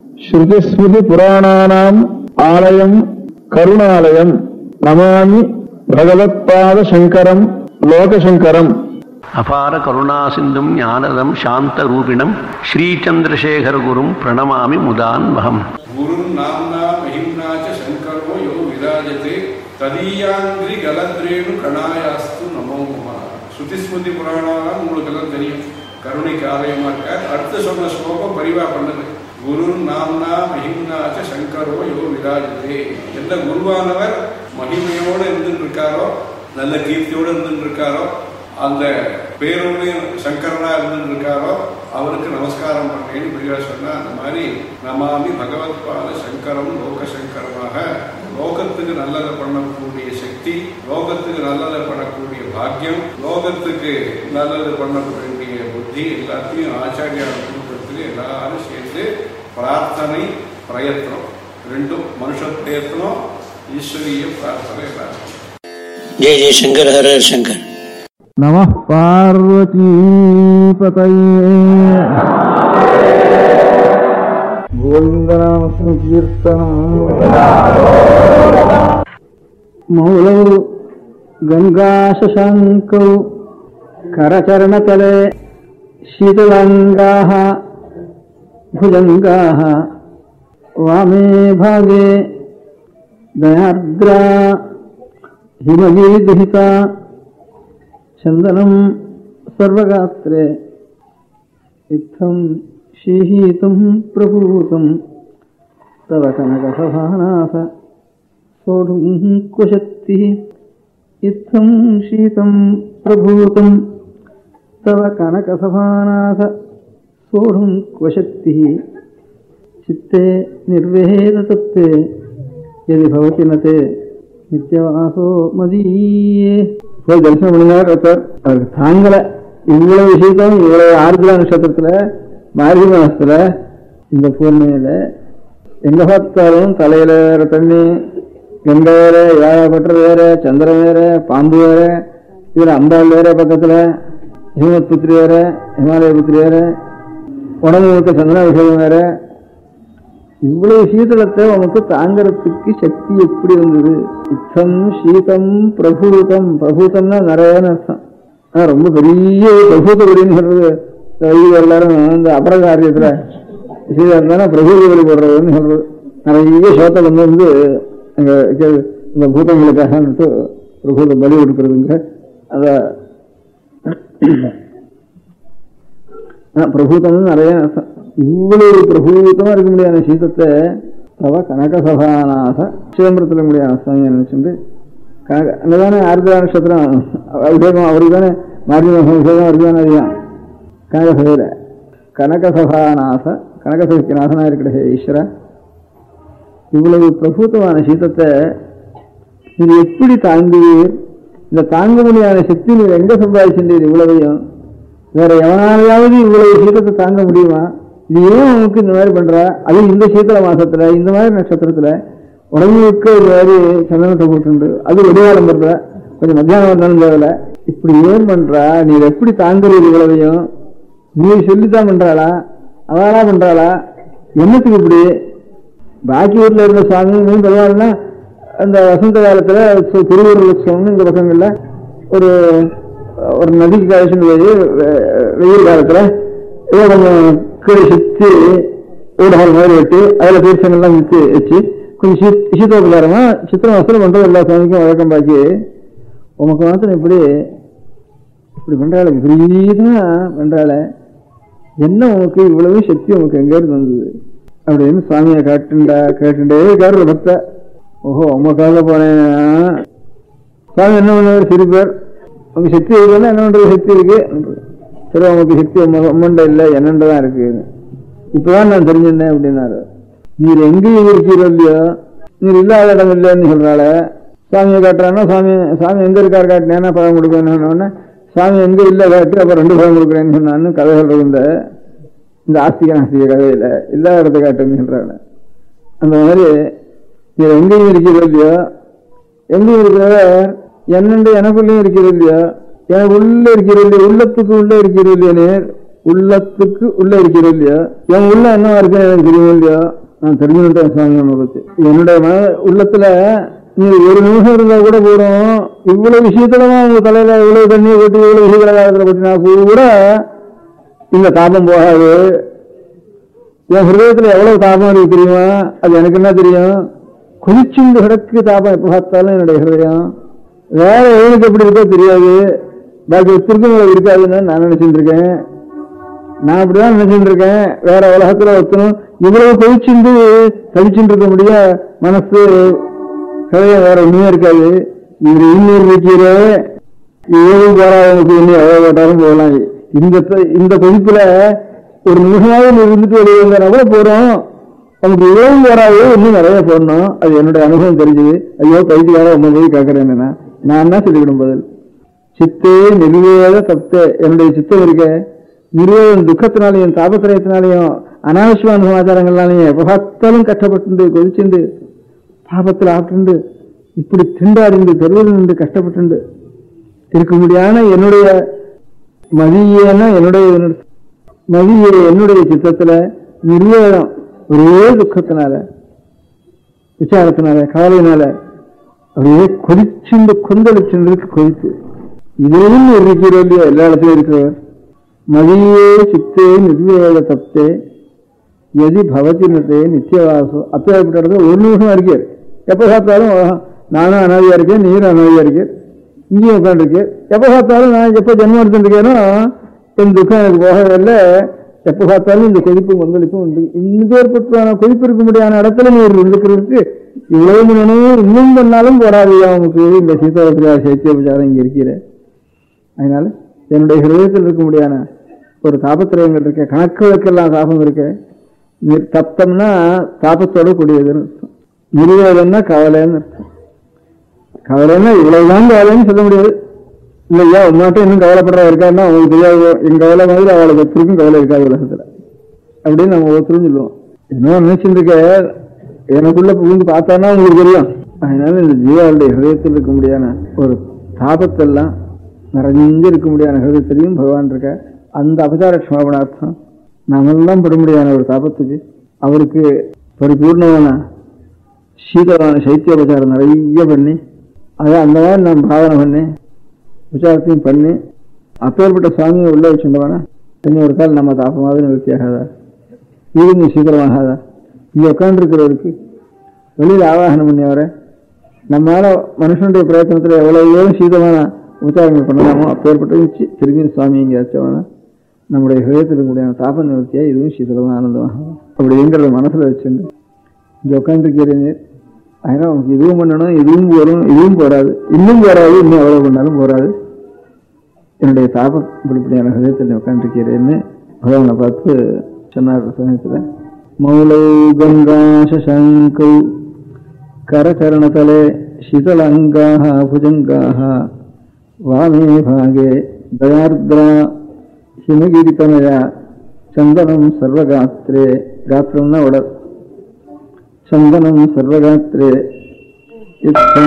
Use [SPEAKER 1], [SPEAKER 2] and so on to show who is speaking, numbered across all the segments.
[SPEAKER 1] ஸ்ருதிஸ்மிருதி புராணானாம் ஆலயம் கருணாலயம் நமாமி பகவத்பாத சங்கரம் லோகசங்கரம்
[SPEAKER 2] அபார கருணா சிந்தும் ஞானதம் சாந்த ரூபிணம் ஸ்ரீச்சந்திரசேகர குரும் பிரணமாமி முதான்வகம்
[SPEAKER 3] गुरुं नाम्ना महिम्ना च शङ्करो यो विराजते ததீயாந்திரி கலத்ரேணு கணாயாஸ்து நமோ நம ஸ்ருதிஸ்மிருதி புராணாலாம் உங்களுக்கு எல்லாம் தெரியும் கருணைக்கு ஆலயமா இருக்கார் அடுத்து சொன்ன ஸ்லோகம் பரிவா பண்ணது குரு நாம்னா மகிம்னாச்ச சங்கரோ யோ விராஜதே எந்த குருவானவர் மகிமையோடு இருந்துட்டு இருக்காரோ நல்ல கீர்த்தியோடு இருந்துட்டு இருக்காரோ அந்த பேரோடு சங்கரனா இருந்துட்டு இருக்காரோ அவருக்கு நமஸ்காரம் பண்ணேன்னு பெரியவா சொன்னா அந்த மாதிரி நமாமி பகவத்பாத சங்கரம் லோக சங்கரமாக லோகத்துக்கு நல்லதை பண்ணக்கூடிய சக்தி லோகத்துக்கு நல்லதை பண்ணக்கூடிய பாக்கியம் லோகத்துக்கு நல்லது பண்ணக்கூடிய புத்தி எல்லாத்தையும் ஆச்சாரியா குடும்பத்துக்கு எல்லாரும் சேர்ந்து பிரார்த்தனை பிரயத்னம் ரெண்டும் மனுஷ பிரயத்னம் ஈஸ்வரிய பிரார்த்தனை எல்லாரும்
[SPEAKER 4] जय जय शंकर हर हर शंकर
[SPEAKER 1] நம பார்வதீபதையே கோவிந்தநாம சங்கீர்த்தனம் மௌலௌ गङ्गाशशाङ्कौ करचरणतले शीतलाङ्गाः भुजङ्गाः वामे भागे दयार्द्रा हिमगीर्दहिता चन्दनं सर्वगात्रे इत्थं शीहीतं प्रभूतं तव कनकसभानाथ सोढुं क्वशक्तिः इत्थं शीतं प्रभूतं तव कनकसभानाथ सोढुं क्वशक्तिः चित्ते निर्वेदतत्ते यदि भवति न ते நித்தியவாசோ மதியே போய் தரிசனம் பண்ணினார் ஒருத்தர் அவருக்கு தாங்கல இவ்வளவு விஷயத்தையும் இவ்வளவு ஆறுதலா நட்சத்திரத்துல மார்கழி மாசத்துல இந்த பூர்ணிமையில எங்க பார்த்தாலும் தலையில வேற தண்ணி கங்கை வேற யாழப்பட்டர் வேற சந்திரன் வேற பாம்பு வேற இதுல அம்பாள் வேற பக்கத்துல ஹிமத் புத்திரி வேற ஹிமாலய புத்திரி வேற உடம்பு முழுக்க சந்திராபிஷேகம் வேற இவ்வளவு சீதளத்தை உனக்கு தாங்கறதுக்கு சக்தி எப்படி வந்தது இத்தம் சீதம் பிரபூதம் பிரபூதம்னா நிறையன்னு அர்த்தம் ஆனா ரொம்ப பெரிய பிரபூதபடின்னு சொல்றது இந்த வைதிக எல்லாரும் இந்த அபரகாரியத்துல சீதா இருந்தாலும் பிரபூதபடி போடுறதுன்னு சொல்றது நிறைய சோத்தை வந்து வந்து அங்க வைக்கிறது இந்த பூதங்களுக்காக பிரபூத பலி கொடுக்கறதுங்க அத பிரபூதம்னு நிறைய அர்த்தம் இவ்வளவு பிரபூதமா இருக்க முடியாத சீதத்தை தவ கனக சபாநாத சிதம்பரத்தில் முடியாத சுவாமி நினைச்சுட்டு கனக அங்கதானே ஆர்திரா நட்சத்திரம் அபிஷேகம் அவருக்கு தானே மார்கழி மாசம் அபிஷேகம் அவருக்கு தானே அதிகம் கனக சபையில கனக சபாநாத கனக சபைக்கு நாசனா இருக்கிற ஹே ஈஸ்வர இவ்வளவு பிரபூதமான சீதத்தை நீங்க எப்படி தாங்குவீர் இந்த தாங்க முடியாத சக்தி நீங்க எங்க சம்பாதிச்சுட்டீர் இவ்வளவையும் வேற எவனாலையாவது இவ்வளவு சீக்கிரத்தை தாங்க முடியுமா இது ஏன் உனக்கு இந்த மாதிரி பண்ற அது இந்த சீக்கிர மாசத்துல இந்த மாதிரி நட்சத்திரத்துல உடம்புக்கு ஒரு மாதிரி சந்தனத்தை போட்டுண்டு அது வெடிவாரம் பண்ற கொஞ்சம் மத்தியானம் வந்தாலும் தேவையில்ல இப்படி ஏன் பண்றா நீ இதை எப்படி தாங்குறது இவ்வளவையும் நீ சொல்லித்தான் பண்றாளா அவளா பண்றாளா என்னத்துக்கு இப்படி பாக்கி ஊர்ல இருந்த சுவாமி இன்னும் பெருமாள்னா அந்த வசந்த காலத்துல சு- திருவூர் உற்சவம்னு இந்த பக்கங்கள்ல ஒரு ஒரு நதிக்கு கழிச்சுட்டு போய் வெ- வெயில் காலத்துல ஏதோ கொஞ்சம் கீழே சுத்தி ஊடகம் மாதிரி வெட்டி அதுல தீர்த்தங்கள்லாம் வித்து வச்சு கொஞ்சம் சீ- சீதோபகாரமா சித்திர மாசத்துல பண்றது எல்லா சுவாமிக்கும் வழக்கம் பாக்கி உமக்கு மாத்திரம் இப்படி இப்படி பண்றாள் விபரீதமா பண்றாள என்ன உனக்கு இவ்வளவு சக்தி உனக்கு எங்க இருந்து வந்தது அப்படின்னு சுவாமியை காட்டுண்டா கேட்டுண்டே இருக்காரு பக்த ஓஹோ உமக்காக போனேன் சுவாமி என்ன பண்ணுவார் சிரிப்பார் உங்க சக்தி இருக்குன்னா என்ன பண்றது சக்தி இருக்கு சரி உனக்கு சக்தி உம்ம- உம்மண்ட இல்லை என்னண்ட தான் இருக்கு இப்பதான் நான் தெரிஞ்சிருந்தேன் அப்படின்னாரு நீர் எங்கேயும் இருக்கீரோ இல்லையோ நீர் இல்லாத இடம் இல்லைன்னு சொல்றாள சுவாமியை காட்டுறான்னா சுவாமி சுவாமி எங்க இருக்காரு காட்டினேன்னா பழம் கொடுக்கணும்னு சுவாமி எங்க இல்ல காட்டு அப்ப ரெண்டு பழம் கொடுக்குறேன்னு சொன்னான்னு கதை சொல்றது இந்த இந்த ஆஸ்திக நாஸ்திக கதையில இல்லாத இடத்த காட்டுன்னு சொல்றாங்க அந்த மாதிரி நீர் எங்கேயும் இருக்கிறது இல்லையோ எங்கேயும் இருக்கிறத என்னண்டு எனக்குள்ளேயும் இருக்கிறது இல்லையோ எனக்கு உள்ள இருக்கிறது இல்லையோ உள்ளத்துக்கு உள்ள இருக்கிறது இல்லையோ நேர் உள்ளத்துக்கு உள்ள இருக்கிறோம் இல்லையா என் உள்ள என்னவா இருக்கு எனக்கு தெரியும் இல்லையா நான் தெரிஞ்சுட்டேன் சுவாமி நம்ம பத்தி என்னுடைய மன உள்ளத்துல நீ ஒரு நிமிஷம் இருந்தா கூட போதும் இவ்வளவு விஷயத்துலதான் உங்க தலையில இவ்வளவு தண்ணியை கொட்டி இவ்வளவு விஷயத்துல காலத்துல கொட்டினா கூட இந்த தாபம் போகாது என் ஹிருதயத்துல எவ்வளவு தாபம் இருக்கு தெரியுமா அது எனக்கு என்ன தெரியும் கொதிச்சுண்டு கிடக்கு தாபம் எப்ப பார்த்தாலும் என்னுடைய ஹிருதயம் வேற எவனுக்கு எப்படி இருக்கோ தெரியாது பாக்கி திருக்குமலை இருக்காதுன்னு நான் நினைச்சிட்டு இருக்கேன் நான் அப்படிதான் நினைச்சிட்டு இருக்கேன் வேற உலகத்துல ஒத்தனும் இவ்வளவு கொதிச்சுண்டு கழிச்சுட்டு இருக்க முடிய மனசு ஹிருதயம் வேற ஒண்ணுமே இருக்காது இவர் இன்னொரு வைக்கிற ஏழு போராதனுக்கு இன்னும் எவ்வளவு போட்டாலும் போகலாம் இந்த த- இந்த கொதிப்புல ஒரு நிமிஷமாவது இருந்துட்டு வெளியே வந்தா கூட போறோம் நமக்கு இவ்வளவு போராது இன்னும் நிறைய போடணும் அது என்னுடைய அனுபவம் தெரிஞ்சது ஐயோ கைதிக்காக உங்க போய் கேட்கறேன் நான் நான் என்ன சொல்லிவிடும் பதில் சித்தே நிர்வேத தப்தே என்னுடைய சித்தம் இருக்க நிர்வேதம் துக்கத்தினாலையும் தாபத்திரயத்தினாலையும் அனாவசியமான சமாச்சாரங்கள்னாலையும் எப்ப பார்த்தாலும் கஷ்டப்பட்டு கொதிச்சுண்டு பாபத்தில் ஆட்டுண்டு இப்படி திண்டாடிண்டு தெருவில் நின்று கஷ்டப்பட்டுண்டு இருக்க முடியாத என்னுடைய மதியேன என்னுடைய மதிய என்னுடைய சித்தத்துல நிர்வேதம் ஒரே துக்கத்தினால விசாரத்தினால கவலையினால அப்படியே கொதிச்சுண்டு கொந்தளிச்சுண்டு இருக்கு கொதிப்பு இதையும் இருக்கிறோம் இல்லையா எல்லா இடத்துலயும் இருக்கிறவர் மதியே சித்தே நிர்வேத தப்தே எதி பவதி நதே நித்தியவாசோ அப்பேற்பட்ட இடத்துல ஒரு நிமிஷம் இருக்கார் எப்ப பார்த்தாலும் ஆஹா, நானும் அனாதியா இருக்கேன் நீரும் அனாதியா இருக்கேன் இங்கேயும் உட்காந்துருக்கேன் எப்ப பார்த்தாலும் நான் எப்ப ஜென்மம் எடுத்துருக்கேனோ என் துக்கம் எனக்கு போகவில்லை எப்ப பார்த்தாலும் இந்த கொதிப்பும் கொந்தளிப்பும் உண்டு இந்த ஏற்பட்டான கொதிப்பு இருக்க முடியாத இடத்துல நீ ஒரு இருக்கிறதுக்கு இவ்வளவு நினைவு இன்னும் பண்ணாலும் போராது அவனுக்கு இந்த சீதாவத்திரியா சைத்தியோபச்சாரம் இங்க இருக்கிற அதனால என்னுடைய ஹிருதயத்தில் இருக்க முடியாத ஒரு தாபத்திரயங்கள் இருக்க கணக்கு வழக்கெல்லாம் தாபம் இருக்கு நிர்- தப்தம்னா தாபத்தோட கூடியதுன்னு அர்த்தம் நிர்வேதம்னா கவலைன்னு அர்த்தம் கவலைன்னா இவ்வளவுதான் கவலைன்னு சொல்ல முடியாது இல்லையா உன்னாட்டும் இன்னும் கவலைப்படுறா இருக்காருன்னா அவங்களுக்கு தெரியாது என் கவலை மாதிரி அவளுக்கு ஒருத்தருக்கும் கவலை இருக்காது உலகத்துல அப்படின்னு நம்ம ஒருத்தரும் சொல்லுவோம் என்ன நினைச்சிட்டு இருக்க எனக்குள்ள புகுந்து பார்த்தான்னா உங்களுக்கு தெரியும் அதனால இந்த ஜீவாவுடைய ஹிருதயத்தில் இருக்க முடியாத ஒரு தாபத்தெல்லாம் நிறைஞ்சு இருக்க முடியாத ஹிருதயத்திலையும் பகவான் இருக்க அந்த அபசார க்ஷமாபணார்த்தம் நாமெல்லாம் பட முடியாத ஒரு தாபத்துக்கு அவருக்கு பரிபூர்ணமான சீதளமான சைத்தியோபச்சாரம் நிறைய பண்ணி அதை அந்த மாதிரி நான் பாவனை பண்ணி விசாரத்தையும் பண்ணி அப்பேற்பட்ட சுவாமியை உள்ள வச்சுட்டவனா இன்னும் ஒரு கால் நம்ம தாபமாவது நிவர்த்தி ஆகாதா இருந்து சீக்கிரமாகாதா இங்க உட்காந்துருக்கிறவருக்கு வெளியில் ஆவாகனம் பண்ணியவரை நம்மளால மனுஷனுடைய பிரயத்தனத்துல எவ்வளவு எவ்வளவு சீதமான உச்சாரங்கள் பண்ணலாமோ அப்பேற்பட்ட வச்சு திரும்பி சுவாமி இங்கே வச்சவனா நம்முடைய ஹயத்தில் இருக்கக்கூடிய தாப நிவர்த்தியா இதுவும் சீதளமாக ஆனந்தமாகும் அப்படிங்கிறத மனசுல வச்சுட்டு இங்க உட்காந்துருக்கிறீங்க அதனால உனக்கு இதுவும் பண்ணணும் இதுவும் வரும் இதுவும் போராது இன்னும் போராது இன்னும் எவ்வளவு பண்ணாலும் போராது என்னுடைய தாபம் இப்படிப்படியான ஹதயத்தில் உட்காந்துருக்கிறேன்னு பகவானை பார்த்து சொன்னார் சமயத்துல மௌலௌ கங்கா சசங்கௌ கரகரணதலே சிதலங்காः भुजङ्गाः वामे भागे दयार्द्रा हिमगिरितनया चन्दनं सर्वगात्रे गात्रं न उड चन्दनं सर्वगात्रे इत्थं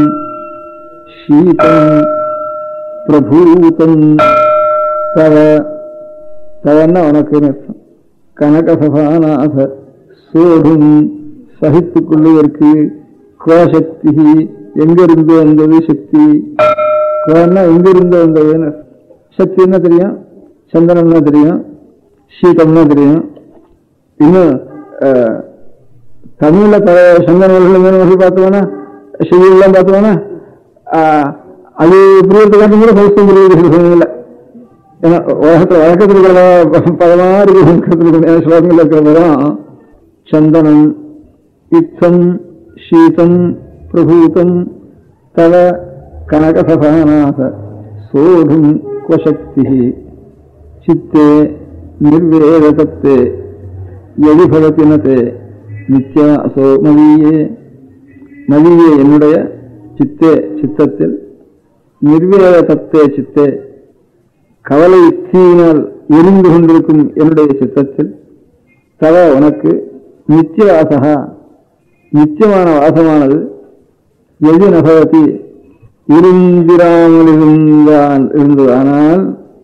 [SPEAKER 1] शीतं प्रभूतं तव தவன்னா உனக்குன்னு அர்த்தம் கனகசபாநாத சோடும் சகித்துக்கொள்ளுவதற்கு கோசக்தி எங்கிருந்து வந்தது சக்தி கோன்னா எங்கிருந்து வந்ததுன்னு அர்த்தம். சக்தின்னா தெரியும் சந்தனம்னா தெரியும் சீதம்னா தெரியும் இன்னும் அஹ், தமிழ்ல பல சந்தனவர்கள் மீனவர்கள் பார்த்தோம்னா செய்தியெல்லாம் பார்த்தோம்னா ஆஹ், அது புரியறதுக்காக கூட பரிசு புரியுது ஏன்னா உலகத்துல வழக்கத்தில் இருக்கிற பதமா இருக்கிற ஸ்லோகங்கள் இருக்கிற பதம் சந்தனம் இத்தம் சீதம் பிரபூதம் தவ கனகசபாநாத சோடும் குவசக்தி சித்தே நிர்வேதத்தே எதி பவதி நதே நித்யா சோ மதியே மதியே என்னுடைய சித்தே சித்தத்தில் நிர்வேத தத்தே சித்தே கவலை தீயினால் எரிந்து கொண்டிருக்கும் என்னுடைய சித்தத்தில் தவ உனக்கு நித்திய வாசகா நித்தியமான வாசமானது எது நபவதி இருந்திராமல் இருந்தால் இருந்ததானால்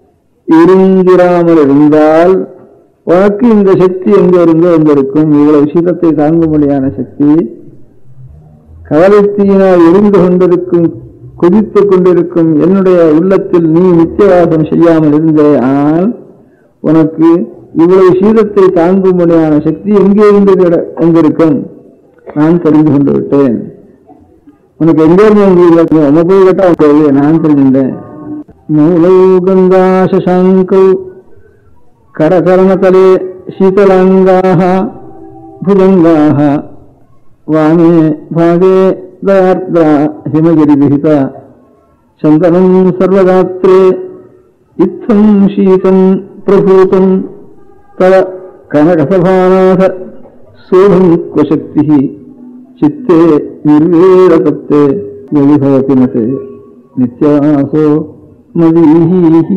[SPEAKER 1] இருந்திராமல் இருந்தால் உனக்கு இந்த சக்தி எங்க இருந்தோ எங்க இருக்கும் இவ்வளவு சீதத்தை தாங்கும்படியான சக்தி கவலைத்தீனால் எரிந்து கொண்டிருக்கும் கொதித்துக் கொண்டிருக்கும் என்னுடைய உள்ளத்தில் நீ நித்தியவாசம் செய்யாமல் இருந்தே ஆனால் உனக்கு இவ்வளவு சீதத்தை தாங்கும்படியான சக்தி எங்கே இருந்து கிட- எங்கிருக்கும் நான் தெரிந்து கொண்டு விட்டேன் உனக்கு எங்க இருந்து வந்து இல்லை உன போய் கேட்டா உனக்கு இல்லையே, நான் தெரிஞ்சுட்டேன் மூலௌ கங்கா சசாங்கௌ करकर्णतले शीतलाङ्गाः भुजङ्गाः वामे भागे दयार्द्रा हिमगिरिविहिता चन्दनं सर्वगात्रे इत्थं शीतं प्रभूतं तव कनकसभानाथ सोढुं क्वशक्तिः चित्ते निर्वेदपत्ते यदि भवति न ते नित्यासो मदीः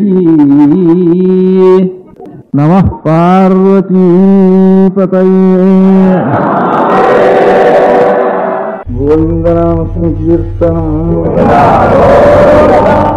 [SPEAKER 1] नमः पार्वतीपतये गोविन्दनामसङ्कीर्तनम्